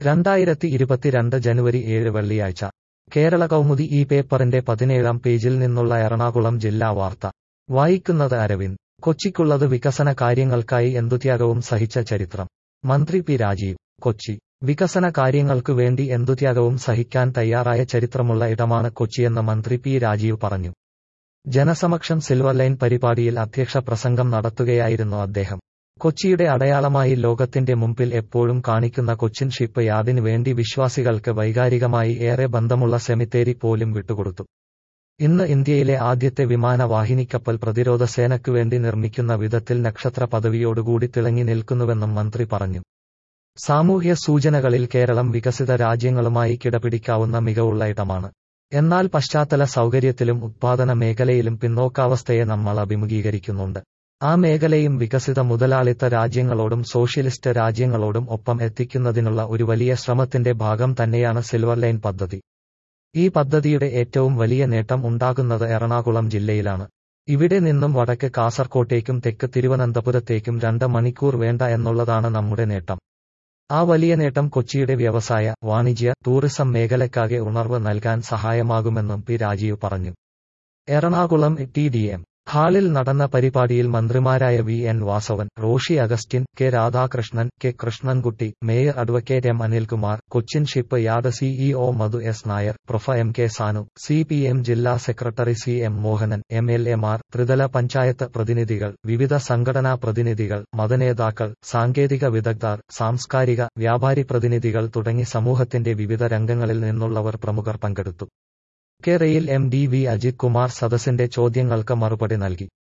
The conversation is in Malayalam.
രണ്ടായിരത്തി ഇരുപത്തിരണ്ട് ജനുവരി ഏഴ് വെള്ളിയാഴ്ച കേരള കൗമുദി ഈ പേപ്പറിന്റെ പതിനേഴാം പേജിൽ നിന്നുള്ള എറണാകുളം ജില്ലാ വാർത്ത വായിക്കുന്നത് അരവിന്ദ് കൊച്ചിക്കുള്ളത് വികസന കാര്യങ്ങൾക്കായി എന്തുത്യാഗവും സഹിച്ച ചരിത്രം മന്ത്രി പി രാജീവ് കൊച്ചി വികസന കാര്യങ്ങൾക്കു വേണ്ടി എന്തുത്യാഗവും സഹിക്കാൻ തയ്യാറായ ചരിത്രമുള്ള ഇടമാണ് കൊച്ചിയെന്ന് മന്ത്രി പി രാജീവ് പറഞ്ഞു ജനസമക്ഷം സിൽവർ ലൈൻ പരിപാടിയിൽ അധ്യക്ഷ പ്രസംഗം നടത്തുകയായിരുന്നു അദ്ദേഹം കൊച്ചിയുടെ അടയാളമായി ലോകത്തിന്റെ മുമ്പിൽ എപ്പോഴും കാണിക്കുന്ന കൊച്ചിൻ ഷിപ്പ് യാർഡിനു വേണ്ടി വിശ്വാസികൾക്ക് വൈകാരികമായി ഏറെ ബന്ധമുള്ള സെമിത്തേരി പോലും വിട്ടുകൊടുത്തു ഇന്ന് ഇന്ത്യയിലെ ആദ്യത്തെ വിമാന വാഹിനിക്കപ്പൽ പ്രതിരോധ സേനയ്ക്കു വേണ്ടി നിർമ്മിക്കുന്ന വിധത്തിൽ നക്ഷത്ര പദവിയോടുകൂടി തിളങ്ങി നിൽക്കുന്നുവെന്നും മന്ത്രി പറഞ്ഞു സാമൂഹ്യ സൂചനകളിൽ കേരളം വികസിത രാജ്യങ്ങളുമായി കിടപിടിക്കാവുന്ന മികവുള്ള ഇടമാണ് എന്നാൽ പശ്ചാത്തല സൗകര്യത്തിലും ഉത്പാദന മേഖലയിലും പിന്നോക്കാവസ്ഥയെ നമ്മൾ അഭിമുഖീകരിക്കുന്നുണ്ട് ആ മേഖലയും വികസിത മുതലാളിത്ത രാജ്യങ്ങളോടും സോഷ്യലിസ്റ്റ് രാജ്യങ്ങളോടും ഒപ്പം എത്തിക്കുന്നതിനുള്ള ഒരു വലിയ ശ്രമത്തിന്റെ ഭാഗം തന്നെയാണ് സിൽവർ ലൈൻ പദ്ധതി ഈ പദ്ധതിയുടെ ഏറ്റവും വലിയ നേട്ടം ഉണ്ടാകുന്നത് എറണാകുളം ജില്ലയിലാണ് ഇവിടെ നിന്നും വടക്ക് കാസർകോട്ടേക്കും തെക്ക് തിരുവനന്തപുരത്തേക്കും രണ്ട് മണിക്കൂർ വേണ്ട എന്നുള്ളതാണ് നമ്മുടെ നേട്ടം ആ വലിയ നേട്ടം കൊച്ചിയുടെ വ്യവസായ വാണിജ്യ ടൂറിസം മേഖലയ്ക്കാകെ ഉണർവ് നൽകാൻ സഹായമാകുമെന്നും പി രാജീവ് പറഞ്ഞു എറണാകുളം ടി ഡി എം ഹാളിൽ നടന്ന പരിപാടിയിൽ മന്ത്രിമാരായ V N Vasavan Roshi Augustine K Radhakrishnan K Krishnankutty mayor advocate M Anilkumar Cochin shipyard CEO Madhu S Nair prof M K Sanu C P M ജില്ലാ secretary C M Mohanan M L എമാർ ത്രിതല പഞ്ചായത്ത് പ്രതിനിധികൾ വിവിധ സംഘടനാ പ്രതിനിധികൾ മതനേതാക്കൾ സാങ്കേതിക വിദഗ്ധർ സാംസ്കാരിക വ്യാപാരി പ്രതിനിധികൾ തുടങ്ങി സമൂഹത്തിന്റെ വിവിധ രംഗങ്ങളിൽ നിന്നുള്ളവർ പ്രമുഖർ പങ്കെടുത്തു K rail M D V Ajith Kumar സദസ്സിന്റെ ചോദ്യങ്ങൾക്ക് മറുപടി നൽകി